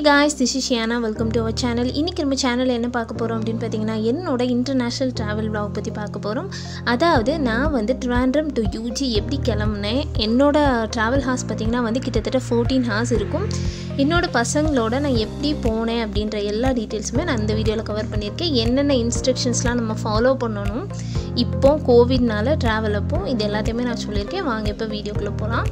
guys this is Shiyana welcome to our channel இன்றைக்கி நம்ம சேனலில் என்ன பார்க்க போகிறோம் அப்படின்னு பார்த்தீங்கன்னா என்னோட இன்டர்நேஷ்னல் ட்ராவல் vlog பற்றி பார்க்க போகிறோம் அதாவது நான் வந்து ட்ரிவாண்ட்ரம் டு யூஜி எப்படி கிளம்புனேன் என்னோட ட்ராவல் ஹார்ஸ் பார்த்திங்கன்னா வந்து கிட்டத்தட்ட ஃபோர்டீன் ஹார்ஸ் இருக்கும் என்னோட பசங்களோட நான் எப்படி போனேன் அப்படின்ற எல்லா டீட்டெயில்ஸுமே நான் இந்த வீடியோவில் கவர் பண்ணியிருக்கேன் என்னென்ன இன்ஸ்ட்ரக்ஷன்ஸ்லாம் நம்ம ஃபாலோ பண்ணணும் இப்போ கோவிட்னால ட்ராவல் அப்போ இது எல்லாத்தையுமே நான் சொல்லியிருக்கேன் வாங்க இப்போ வீடியோக்குள்ளே போகலாம்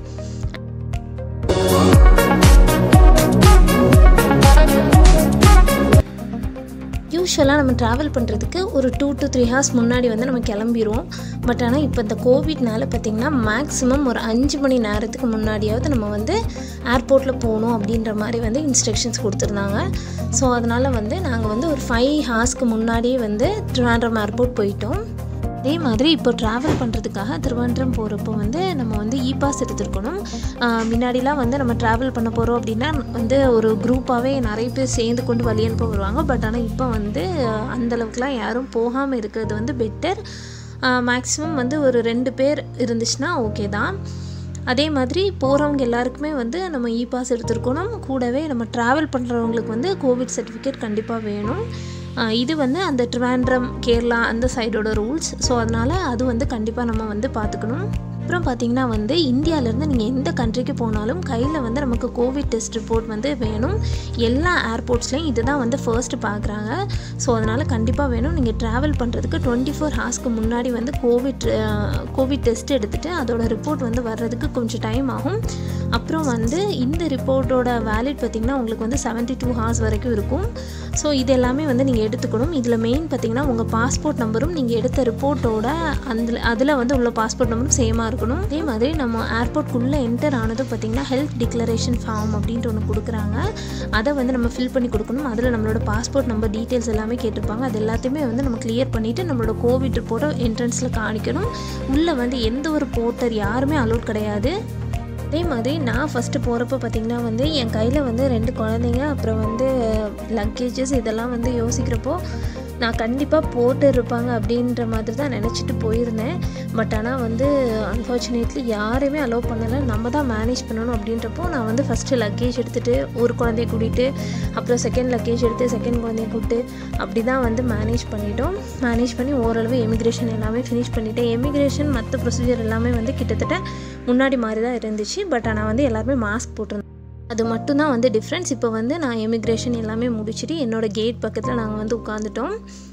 யூஸ்வலாக நம்ம ட்ராவல் பண்ணுறதுக்கு ஒரு டூ டு த்ரீ ஹார்ஸ் முன்னாடி வந்து நம்ம கிளம்பிடுவோம் பட் ஆனால் இப்போ இந்த கோவிட்னால பார்த்திங்கன்னா மேக்ஸிமம் ஒரு அஞ்சு மணி நேரத்துக்கு முன்னாடியாவது நம்ம வந்து ஏர்போர்ட்டில் போகணும் அப்படின்ற மாதிரி வந்து இன்ஸ்ட்ரக்ஷன்ஸ் கொடுத்துருந்தாங்க ஸோ அதனால் வந்து நாங்கள் வந்து ஒரு ஃபைவ் ஹார்ஸ்க்கு முன்னாடியே வந்து ட்ரிவாண்ட்ரம் ஏர்போர்ட் போயிட்டோம் அதே மாதிரி இப்போ ட்ராவல் பண்ணுறதுக்காக திருவனந்தபுரம் போகிறப்போ வந்து நம்ம வந்து இ பாஸ் எடுத்துருக்கணும் ஆஹ் முன்னாடிலாம் வந்து நம்ம ட்ராவல் பண்ண போகிறோம் அப்படின்னா வந்து ஒரு குரூப்பாகவே நிறைய பேர் சேர்ந்து கொண்டு வழி அனுப்ப வருவாங்க பட் ஆனால் இப்போ வந்து ஆஹ் அந்தளவுக்குலாம் யாரும் போகாமல் இருக்கிறது வந்து பெட்டர் மேக்ஸிமம் வந்து ஒரு ரெண்டு பேர் இருந்துச்சுன்னா ஓகே தான் அதே மாதிரி போகிறவங்க எல்லாருக்குமே வந்து நம்ம இ பாஸ் எடுத்துருக்கணும் கூடவே நம்ம ட்ராவல் பண்ணுறவங்களுக்கு வந்து கோவிட் சர்டிஃபிகேட் கண்டிப்பாக வேணும் ஆஹ் இது வந்து அந்த ட்ரிவாண்ட்ரம் கேரளா அந்த சைடோட ரூல்ஸ் ஸோ அதனால் அது வந்து கண்டிப்பாக நம்ம வந்து பார்த்துக்கணும் அப்புறம் பார்த்தீங்கன்னா வந்து இந்தியாவிலேருந்து நீங்கள் எந்த கண்ட்ரிக்கு போனாலும் கையில் வந்து நமக்கு கோவிட் டெஸ்ட் ரிப்போர்ட் வந்து வேணும் எல்லா ஏர்போர்ட்ஸ்லேயும் இதுதான் வந்து ஃபர்ஸ்ட்டு பார்க்குறாங்க ஸோ அதனால் கண்டிப்பாக வேணும் நீங்கள் ட்ராவல் பண்ணுறதுக்கு டுவெண்ட்டி ஃபோர் ஹார்ஸ்க்கு முன்னாடி வந்து கோவிட் கோவிட் டெஸ்ட் எடுத்துகிட்டு அதோட ரிப்போர்ட் வந்து வர்றதுக்கு கொஞ்சம் டைம் ஆகும் அப்புறம் வந்து இந்த ரிப்போர்ட்டோட வேலிட் பார்த்திங்கன்னா உங்களுக்கு வந்து செவன்ட்டி டூ ஹார்ஸ் வரைக்கும் இருக்கும் ஸோ இது எல்லாமே வந்து நீங்கள் எடுத்துக்கணும் இதில் மெயின் பார்த்திங்கன்னா உங்கள் பாஸ்போர்ட் நம்பரும் நீங்கள் எடுத்த ரிப்போர்ட்டோட அந்த அதில் வந்து உள்ள பாஸ்போர்ட் நம்பரும் சேமாக இருக்கணும் அதே மாதிரி நம்ம ஏர்போர்ட்குள்ளே என்டர் ஆனதும் பார்த்திங்கன்னா ஹெல்த் டிக்ளரேஷன் ஃபார்ம் அப்படின்ட்டு ஒன்று கொடுக்குறாங்க அதை வந்து நம்ம ஃபில் பண்ணி கொடுக்கணும் அதில் நம்மளோட பாஸ்போர்ட் நம்பர் டீட்டெயில்ஸ் எல்லாமே கேட்டிருப்பாங்க அது எல்லாத்தையுமே வந்து நம்ம கிளியர் பண்ணிவிட்டு நம்மளோட கோவிட் ரிப்போர்ட்டை என்ட்ரன்ஸில் காணிக்கணும் உள்ளே வந்து எந்த ஒரு போர்ட்டர் யாருமே அலோட் கிடையாது அதே மாதிரி நான் ஃபஸ்ட்டு போகிறப்ப பார்த்திங்கன்னா வந்து என் கையில் வந்து ரெண்டு குழந்தைங்க அப்புறம் வந்து லக்கேஜஸ் இதெல்லாம் வந்து யோசிக்கிறப்போ நான் கண்டிப்பாக போட்டு இருப்பாங்க அப்படின்ற மாதிரி தான் நினச்சிட்டு போயிருந்தேன் பட் ஆனால் வந்து அன்ஃபார்ச்சுனேட்லி யாரையுமே அலோவ் பண்ணலை நம்ம தான் மேனேஜ் பண்ணணும் அப்படின்றப்போ நான் வந்து ஃபஸ்ட்டு லக்கேஜ் எடுத்துகிட்டு ஒரு குழந்தைய கூட்டிகிட்டு அப்புறம் செகண்ட் லக்கேஜ் எடுத்து செகண்ட் குழந்தைய கூப்பிட்டு அப்படி தான் வந்து மேனேஜ் பண்ணிட்டோம் மேனேஜ் பண்ணி ஓரளவு எமிக்ரேஷன் எல்லாமே ஃபினிஷ் பண்ணிவிட்டேன் எமிக்ரேஷன் மற்ற ப்ரொசீஜர் எல்லாமே வந்து கிட்டத்தட்ட முன்னாடி மாதிரி தான் இருந்துச்சு பட் ஆனால் வந்து எல்லாருமே மாஸ்க் போட்டிருந்தோம் அது மட்டும்தான் வந்து டிஃப்ரென்ஸ் இப்போ வந்து நான் எமிக்ரேஷன் எல்லாமே முடிச்சுட்டு என்னோடய கேட் பக்கத்தில் நாங்கள் வந்து உட்காந்துட்டோம்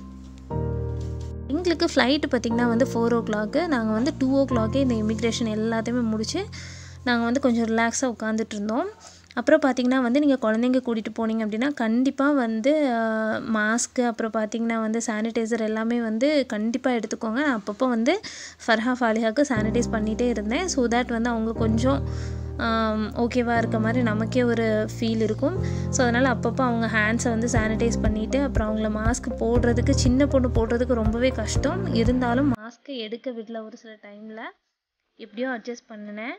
எங்களுக்கு ஃப்ளைட்டு பார்த்திங்கன்னா வந்து ஃபோர் ஓ கிளாக்கு நாங்கள் வந்து டூ ஓ கிளாக்கே இந்த இமிக்ரேஷன் எல்லாத்தையுமே முடிச்சு நாங்கள் வந்து கொஞ்சம் ரிலாக்ஸாக உட்காந்துட்டு இருந்தோம் அப்புறம் பார்த்திங்கன்னா வந்து நீங்கள் குழந்தைங்க கூட்டிகிட்டு போனீங்க அப்படின்னா கண்டிப்பாக வந்து மாஸ்க்கு அப்புறம் பார்த்திங்கன்னா வந்து சானிடைசர் எல்லாமே வந்து கண்டிப்பாக எடுத்துக்கோங்க நான் அப்பப்போ வந்து ஃபர்ஹா ஃபாலிஹாக்கு சானிடைஸ் பண்ணிகிட்டே இருந்தேன் ஸோ தேட் வந்து அவங்க கொஞ்சம் ஓகேவாக இருக்க மாதிரி நமக்கே ஒரு ஃபீல் இருக்கும் ஸோ அதனால் அப்பப்போ அவங்க ஹேண்ட்ஸை வந்து சானிடைஸ் பண்ணிவிட்டு அப்புறம் அவங்கள மாஸ்க் போடுறதுக்கு சின்ன பொண்ணு போடுறதுக்கு ரொம்பவே கஷ்டம் இருந்தாலும் மாஸ்க்கை எடுக்க விடல ஒரு சில டைமில் எப்படியோ அட்ஜஸ்ட் பண்ணினேன்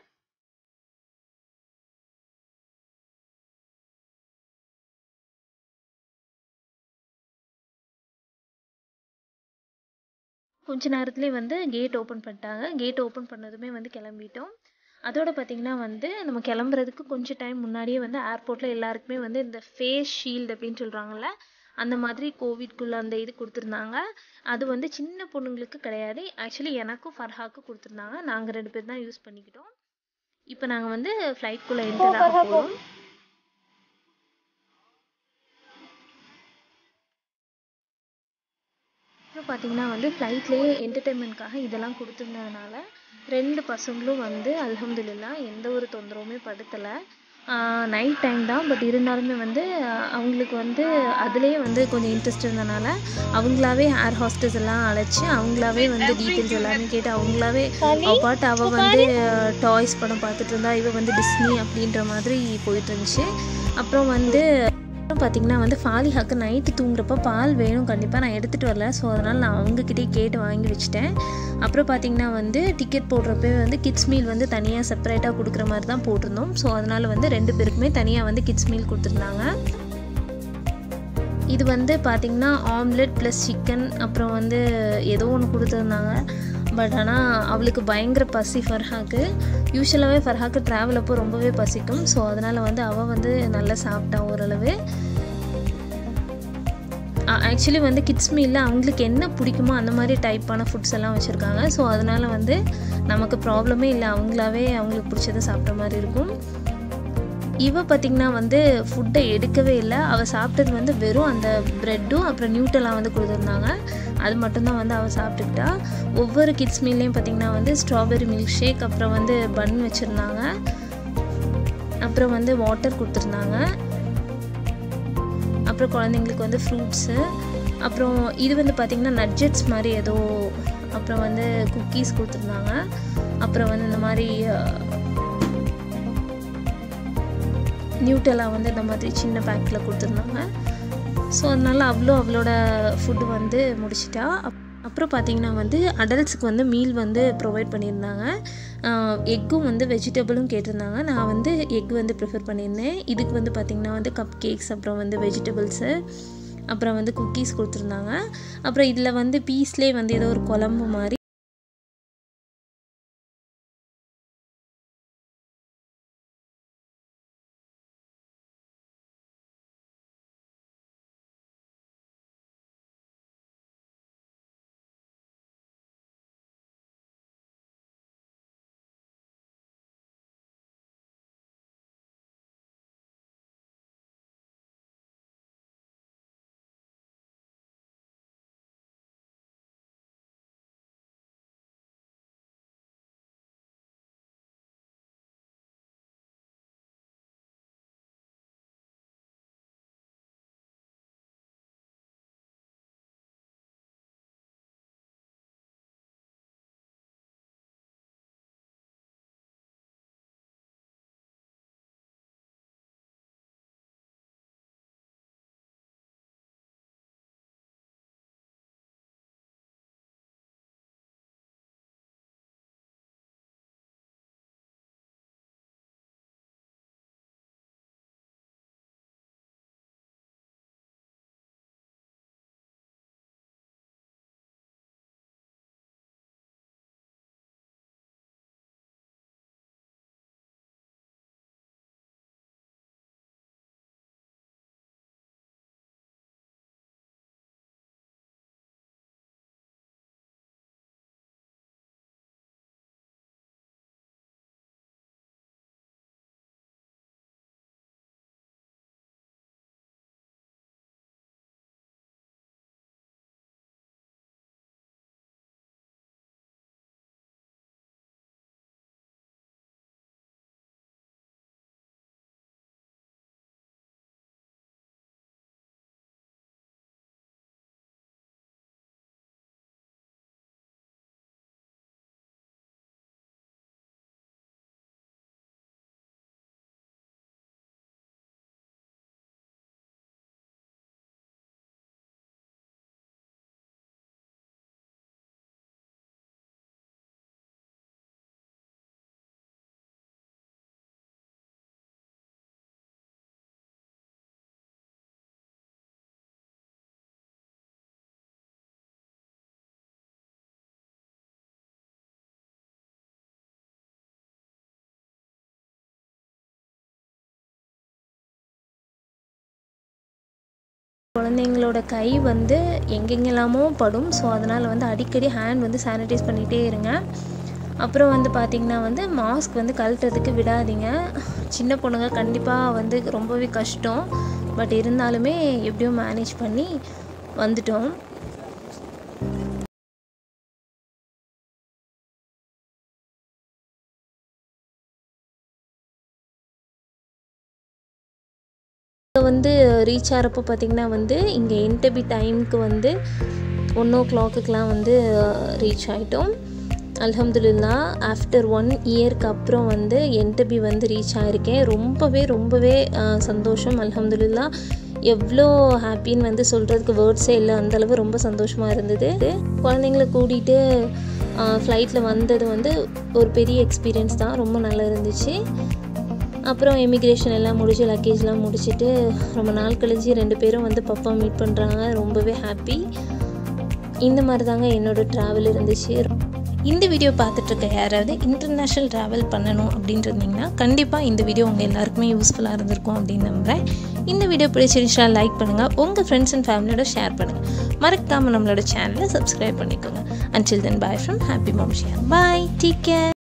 கொஞ்ச நேரத்துலேயே வந்து கேட் ஓப்பன் பண்ணிட்டாங்க கேட் ஓப்பன் பண்ணதுமே வந்து கிளம்பிட்டோம் அதோட பார்த்திங்கன்னா வந்து நம்ம கிளம்புறதுக்கு கொஞ்சம் டைம் முன்னாடியே வந்து ஏர்போர்ட்டில் எல்லாருக்குமே வந்து இந்த ஃபேஸ் ஷீல்டு அப்படின்னு சொல்கிறாங்கல்ல அந்த மாதிரி கோவிட்குள்ளே அந்த இது கொடுத்துருந்தாங்க அது வந்து சின்ன பொண்ணுங்களுக்கு கிடையாது ஆக்சுவலி எனக்கும் ஃபர்ஹாக்கும் கொடுத்துருந்தாங்க நாங்கள் ரெண்டு பேர் தான் யூஸ் பண்ணிக்கிட்டோம் இப்போ நாங்கள் வந்து ஃப்ளைட்குள்ளே என்டர் ஆக போகிறோம் அப்புறம் பார்த்தீங்கன்னா வந்து ஃப்ளைட்லேயே என்டர்டெயின்மெண்ட்காக இதெல்லாம் கொடுத்துருந்ததுனால ரெண்டு பசங்களும் வந்து அல்ஹம்துலில்லா எந்த ஒரு தொந்தரவுமே படுத்தலை நைட் டைம் தான் பட் இருந்தாலுமே வந்து அவங்களுக்கு வந்து அதுலேயே வந்து கொஞ்சம் இன்ட்ரெஸ்ட் இருந்தனால அவங்களாவே ஏர் ஹாஸ்டஸ் எல்லாம் அழைச்சி அவங்களாவே வந்து டீட்டெயில்ஸ் எல்லாமே கேட்டு அவங்களாவே அவ பாட்டு அவள் வந்து டாய்ஸ் படம் பார்த்துட்டு இருந்தா இவ வந்து டிஸ்னி அப்படின்ற மாதிரி போயிட்டு இருந்துச்சு அப்புறம் வந்து அப்புறம் பார்த்தீங்கன்னா வந்து ஃபாலிஹாக்கு நைட்டு தூங்குறப்ப பால் வேணும் கண்டிப்பாக நான் எடுத்துகிட்டு வரல ஸோ அதனால் நான் அவங்கக்கிட்டே கேட்டு வாங்கி வச்சுட்டேன் அப்புறம் பார்த்தீங்கன்னா வந்து டிக்கெட் போடுறப்ப வந்து கிட்ஸ் மீல் வந்து தனியாக செப்பரேட்டாக கொடுக்குற மாதிரி தான் போட்டிருந்தோம் ஸோ அதனால் வந்து ரெண்டு பேருக்குமே தனியாக வந்து கிட்ஸ் மீல் கொடுத்துருந்தாங்க இது வந்து பார்த்திங்கன்னா ஆம்லெட் ப்ளஸ் சிக்கன் அப்புறம் வந்து ஏதோ ஒன்று கொடுத்துருந்தாங்க பட் ஆனால் அவளுக்கு பயங்கர பசி ஃபர்ஹாக்கு யூஸ்வலாகவே ஃபர்ஹாக்கு ட்ராவல் அப்போ ரொம்பவே பசிக்கும் ஸோ அதனால் வந்து அவள் வந்து நல்லா சாப்பிட்டா ஓரளவு ஆக்சுவலி வந்து கிட்ஸ் மீலில் அவங்களுக்கு என்ன பிடிக்குமோ அந்த மாதிரி டைப்பான ஃபுட்ஸ் எல்லாம் வச்சுருக்காங்க ஸோ அதனால் வந்து நமக்கு ப்ராப்ளமே இல்லை அவங்களாவே அவங்களுக்கு பிடிச்சதை சாப்பிட்ட மாதிரி இருக்கும் இவ பார்த்திங்கன்னா வந்து ஃபுட்டை எடுக்கவே இல்லை அவள் சாப்பிட்டது வந்து வெறும் அந்த ப்ரெட்டும் அப்புறம் நியூட்டெல்லாம் வந்து கொடுத்துருந்தாங்க அது மட்டும்தான் வந்து அவள் சாப்பிட்டுக்கிட்டா ஒவ்வொரு கிட்ஸ் மீல்லையும் பார்த்திங்கன்னா வந்து ஸ்ட்ராபெரி மில்க் ஷேக் அப்புறம் வந்து பன் வச்சுருந்தாங்க அப்புறம் வந்து வாட்டர் கொடுத்துருந்தாங்க அப்புறம் குழந்தைங்களுக்கு வந்து ஃப்ரூட்ஸு அப்புறம் இது வந்து பார்த்திங்கன்னா நட்ஜெட்ஸ் மாதிரி ஏதோ அப்புறம் வந்து குக்கீஸ் கொடுத்துருந்தாங்க அப்புறம் வந்து இந்த மாதிரி நியூட்டெல்லாம் வந்து இந்த மாதிரி சின்ன பேக்கில் கொடுத்துருந்தாங்க ஸோ அதனால் அவ்வளோ அவளோட ஃபுட்டு வந்து முடிச்சிட்டா அப் அப்புறம் பார்த்தீங்கன்னா வந்து அடல்ட்ஸுக்கு வந்து மீல் வந்து ப்ரொவைட் பண்ணியிருந்தாங்க எக்கும் வந்து வெஜிடபிளும் கேட்டிருந்தாங்க நான் வந்து எக் வந்து ப்ரிஃபர் பண்ணியிருந்தேன் இதுக்கு வந்து பார்த்திங்கன்னா வந்து கப் கேக்ஸ் அப்புறம் வந்து வெஜிடபிள்ஸு அப்புறம் வந்து குக்கீஸ் கொடுத்துருந்தாங்க அப்புறம் இதில் வந்து பீஸ்லேயே வந்து ஏதோ ஒரு குழம்பு மாதிரி குழந்தைங்களோட கை வந்து எங்கெங்கெல்லாமோ படும் ஸோ அதனால் வந்து அடிக்கடி ஹேண்ட் வந்து சானிடைஸ் பண்ணிகிட்டே இருங்க அப்புறம் வந்து பார்த்திங்கன்னா வந்து மாஸ்க் வந்து கழட்டுறதுக்கு விடாதீங்க சின்ன பொண்ணுங்க கண்டிப்பாக வந்து ரொம்பவே கஷ்டம் பட் இருந்தாலுமே எப்படியோ மேனேஜ் பண்ணி வந்துட்டோம் வந்து ரீச் ஆகிறப்போ பார்த்திங்கன்னா வந்து இங்கே இன்டர்பி டைமுக்கு வந்து ஒன் ஓ கிளாக்குக்கெலாம் வந்து ரீச் ஆகிட்டோம் அல்ஹம்துலில்லா ஆஃப்டர் ஒன் இயர்க்கு அப்புறம் வந்து என்டபி வந்து ரீச் ஆகிருக்கேன் ரொம்பவே ரொம்பவே அஹ், சந்தோஷம் அல்ஹம்துலில்லா எவ்வளோ ஹாப்பின்னு வந்து சொல்கிறதுக்கு வேர்ட்ஸே இல்லை அந்தளவு ரொம்ப சந்தோஷமாக இருந்தது குழந்தைங்கள கூட்டிகிட்டு ஃப்ளைட்டில் வந்தது வந்து ஒரு பெரிய எக்ஸ்பீரியன்ஸ் தான் ரொம்ப நல்லா இருந்துச்சு அப்புறம் எமிக்ரேஷன் எல்லாம் முடிச்சு லக்கேஜ்லாம் முடிச்சுட்டு ரொம்ப நாள் கழிச்சு ரெண்டு பேரும் வந்து பப்பா மீட் பண்ணுறாங்க ரொம்பவே ஹாப்பி இந்த மாதிரி தாங்க என்னோடய ட்ராவல் இருந்துச்சு இந்த வீடியோ பார்த்துட்ருக்க யாராவது இன்டர்நேஷ்னல் ட்ராவல் பண்ணணும் அப்படின்ட்டு இருந்தீங்கன்னா கண்டிப்பாக இந்த வீடியோ உங்கள் எல்லாருக்குமே யூஸ்ஃபுல்லாக இருந்திருக்கும் அப்படின்னு நம்புகிறேன் இந்த வீடியோ பிடிச்சிருந்துச்சா லைக் பண்ணுங்கள் உங்கள் ஃப்ரெண்ட்ஸ் அண்ட் ஃபேமிலியோட ஷேர் பண்ணுங்கள் மறக்காமல் நம்மளோட சேனலை சப்ஸ்கிரைப் பண்ணிக்கோங்க until then bye from happy Mumshiya bye take care